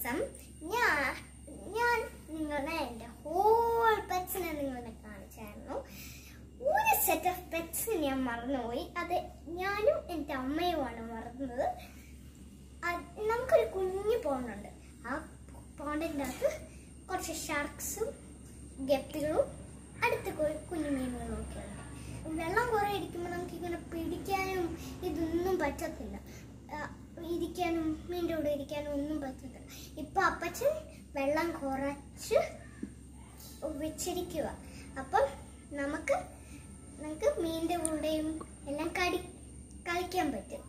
ദിവസം ഞാൻ ഞാൻ നിങ്ങളെ എൻ്റെ ഹോൾ പെറ്റ്സിനെ നിങ്ങളെ കാണിച്ചായിരുന്നു ഒരു സെറ്റ് ഓഫ് പെറ്റ്സിനെ ഞാൻ മറന്നുപോയി അത് ഞാനും എൻ്റെ അമ്മയുമാണ് മറന്നത് അത് നമുക്കൊരു കുഞ്ഞു പോണ്ടുണ്ട് ആ പോണ്ടിൻ്റെ അകത്ത് കുറച്ച് ഷാർക്സും ഗപ്പികളും അടുത്ത കു- കുഞ്ഞു മീനുകളും ഒക്കെ ഉണ്ട് വെള്ളം കുറേ ഇരിക്കുമ്പോൾ നമുക്ക് ഇങ്ങനെ പിടിക്കാനും ഇതൊന്നും പറ്റത്തില്ല ആ, ഇരിക്കാനും മീൻ്റെ കൂടെ ഇരിക്കാനും ഒന്നും പറ്റത്തില്ല ഇപ്പൊ അപ്പച്ചൻ വെള്ളം കുറച്ച് വെച്ചിരിക്കുക അപ്പം നമുക്ക് നമുക്ക് മീൻ്റെ കൂടെയും എല്ലാം കടി കളിക്കാൻ പറ്റും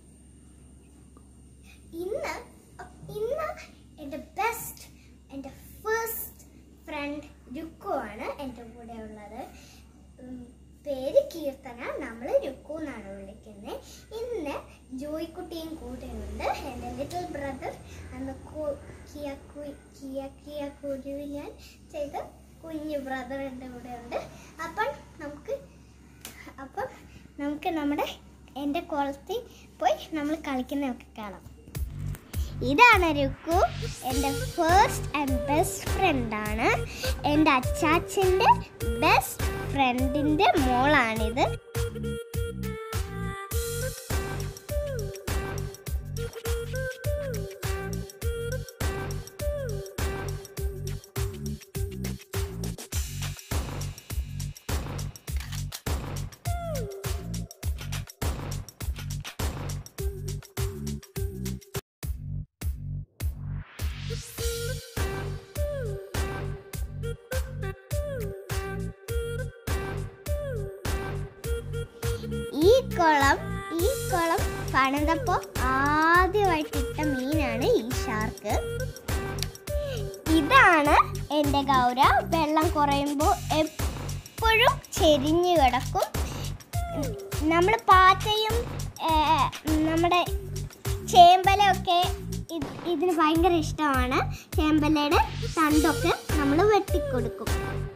ഇന്ന് ഇന്ന് എൻ്റെ ബെസ്റ്റ് എൻ്റെ ഫസ്റ്റ് ഫ്രണ്ട് രുക്കു ആണ് എൻ്റെ കൂടെ ഉള്ളത് ഉം, പേര് കീർത്തന നമ്മൾ രുക്കു എന്നാണ് വിളിക്കുന്നത് ഇന്ന് ജോയ്ക്കുട്ടിയും കൂടെയുണ്ട് എൻ്റെ ലിറ്റിൽ ബ്രദർ അന്ന് കു- കിയ കു- കിയ കിയ കുരുവിൽ ഞാൻ ചെയ്ത കുഞ്ഞു ബ്രദർ എൻ്റെ കൂടെ ഉണ്ട് അപ്പം നമുക്ക് അപ്പം നമുക്ക് നമ്മുടെ എൻ്റെ കുളത്തിൽ പോയി നമ്മൾ കളിക്കുന്നതൊക്കെ കാണാം ഇതാണ് രുക്കു എൻ്റെ ഫസ്റ്റ് ആൻഡ് ബെസ്റ്റ് ഫ്രണ്ടാണ് എൻ്റെ അച്ചാച്ചൻ്റെ ബെസ്റ്റ് ഫ്രണ്ടിൻ്റെ മോളാണിത് ഈ കുളം ഈ കുളം പണിതപ്പോൾ ആദ്യമായിട്ടിട്ട മീനാണ് ഈ ഷാർക്ക് ഇതാണ് എൻ്റെ ഗൗര വെള്ളം കുറയുമ്പോൾ എപ്പോഴും ചെരിഞ്ഞു കിടക്കും നമ്മൾ പാറ്റയും ഏ, നമ്മുടെ ചേമ്പലൊക്കെ ഇത് ഇതിന് ഭയങ്കര ഇഷ്ടമാണ് ചേമ്പലയുടെ തണ്ടൊക്കെ നമ്മൾ വെട്ടിക്കൊടുക്കും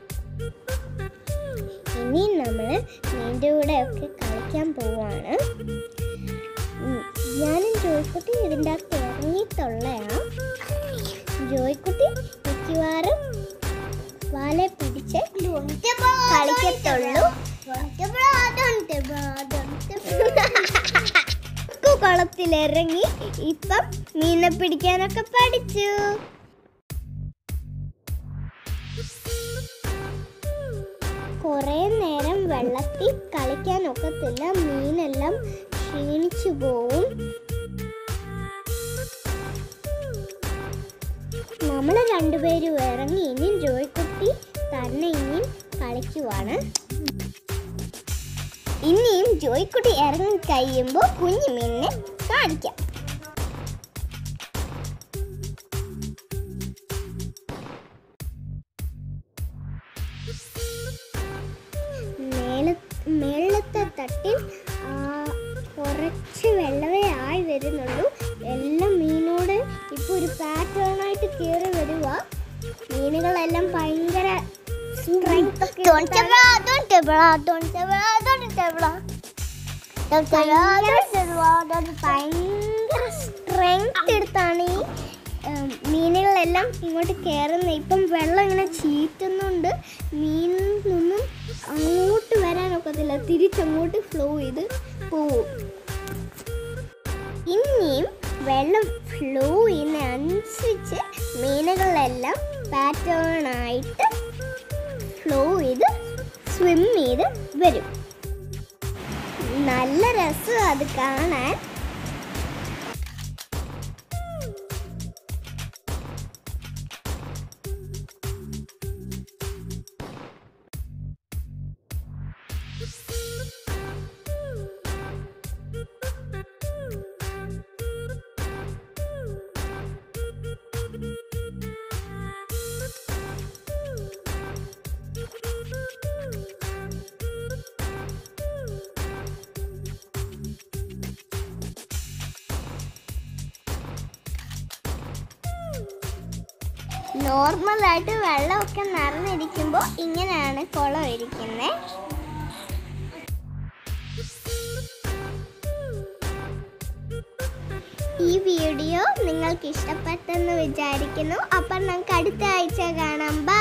ഇനി നമ്മൾ മീൻ്റെ കൂടെ ഒക്കെ കളിക്കാൻ പോവാണ് ഉം, ഞാനും ജോയ്ക്കുട്ടി ഇതിൻ്റെ അകത്ത് ഇറങ്ങിയിട്ടുള്ളയാണ് ജോയ്ക്കുട്ടി മിക്കവാറും വാലെ പിടിച്ച് കളിക്കത്തുള്ളൂ കുളത്തിലിറങ്ങി ഇപ്പം മീനെ പിടിക്കാനൊക്കെ പഠിച്ചു കുറേ നേരം വെള്ളത്തിൽ കളിക്കാൻ ഒക്കത്തില്ല മീനെല്ലാം ക്ഷീണിച്ചു പോവും നമ്മൾ രണ്ടുപേരും ഇറങ്ങി ഇനിയും ജോയ്ക്കുട്ടി തന്നെ ഇനിയും കളിക്കുവാണ് ഇനിയും ജോയ്ക്കുട്ടി ഇറങ്ങി കഴിയുമ്പോൾ കുഞ്ഞു മീനിനെ കാണിക്കാം മേല മേളത്തെ തട്ടിൽ ആ, കുറച്ച് വെള്ളമേ ആയി വരുന്നുള്ളൂ എല്ലാം മീനോട് ഇപ്പൊ ഒരു പാറ്റേൺ ആയിട്ട് കയറി വരുക മീനുകളെല്ലാം ഭയങ്കര strength ഒക്കെ എടുത്താണ് ഭയങ്കര സ്ട്രെങ്ത് എടുത്താണ് ഈ ഉം, മീനുകളെല്ലാം ഇങ്ങോട്ട് കയറുന്നത് ഇപ്പം വെള്ളം ഇങ്ങനെ ചീറ്റുന്നുണ്ട് മീനൊന്നും അങ്ങോട്ട് വരാനൊക്കത്തില്ല തിരിച്ചങ്ങോട്ട് ഫ്ലോ ചെയ്ത് പോവും ഇനിയും വെള്ളം ഫ്ലോ ചെയ്യുന്ന അനുസരിച്ച് മീനുകളെല്ലാം പാറ്റേൺ ആയിട്ട് ഫ്ലോ ചെയ്ത് സ്വിം ചെയ്ത് വരും നല്ല രസം അത് കാണാൻ നോർമലായിട്ട് വെള്ളമൊക്കെ നിറഞ്ഞിരിക്കുമ്പോൾ ഇങ്ങനെയാണ് കുളം ഇരിക്കുന്നത് ഈ വീഡിയോ നിങ്ങൾക്ക് ഇഷ്ടപ്പെട്ടെന്ന് വിചാരിക്കുന്നു അപ്പം നമുക്ക് അടുത്ത ആഴ്ച കാണാം ബൈ